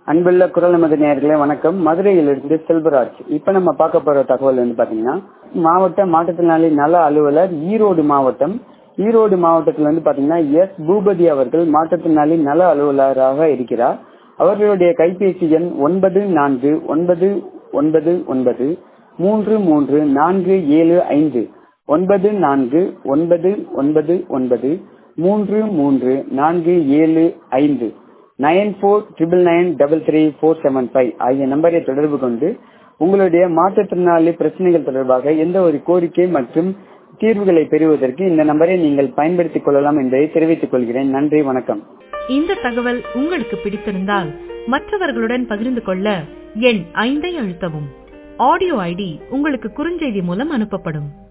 அன்புள்ள குரல் நமது நேயர்களே வணக்கம் மதுரையிலிருந்து செல்வராஜ் இப்ப நம்ம பார்க்க போற தகவல் வந்து பாத்தீங்கன்னா மாவட்ட மாற்றுத்திறனாளி நல அலுவலர் ஈரோடு மாவட்டம் ஈரோடு மாவட்டத்தில் வந்து பாத்தீங்கன்னா எஸ் பூபதி அவர்கள் மாற்றுத்திறனாளி நல அலுவலராக இருக்கிறார் அவர்களுடைய கைபேசி எண் ஒன்பது நான்கு ஒன்பது ஒன்பது ஒன்பது மூன்று மூன்று நான்கு ஏழு ஐந்து ஒன்பது நான்கு ஒன்பது ஒன்பது ஒன்பது மூன்று மூன்று நான்கு ஏழு ஐந்து nine four triple nine double three four seven five ஆகிய நம்பரை தொடர்பு கொண்டு உங்களுடைய மாற்றுத்திறனாளி பிரச்சனைகள் தொடர்பாக எந்த ஒரு கோரிக்கை மற்றும் தீர்வுகளை பெறுவதற்கு இந்த நம்பரை நீங்கள் பயன்படுத்திக் கொள்ளலாம் என்பதை தெரிவித்துக் கொள்கிறேன் நன்றி வணக்கம் இந்த தகவல் உங்களுக்கு பிடித்திருந்தால் மற்றவர்களுடன் பகிர்ந்து கொள்ள எண் ஐந்தை அழுத்தவும் ஆடியோ ஐடி உங்களுக்கு குறுஞ்செய்தி மூலம் அனுப்பப்படும்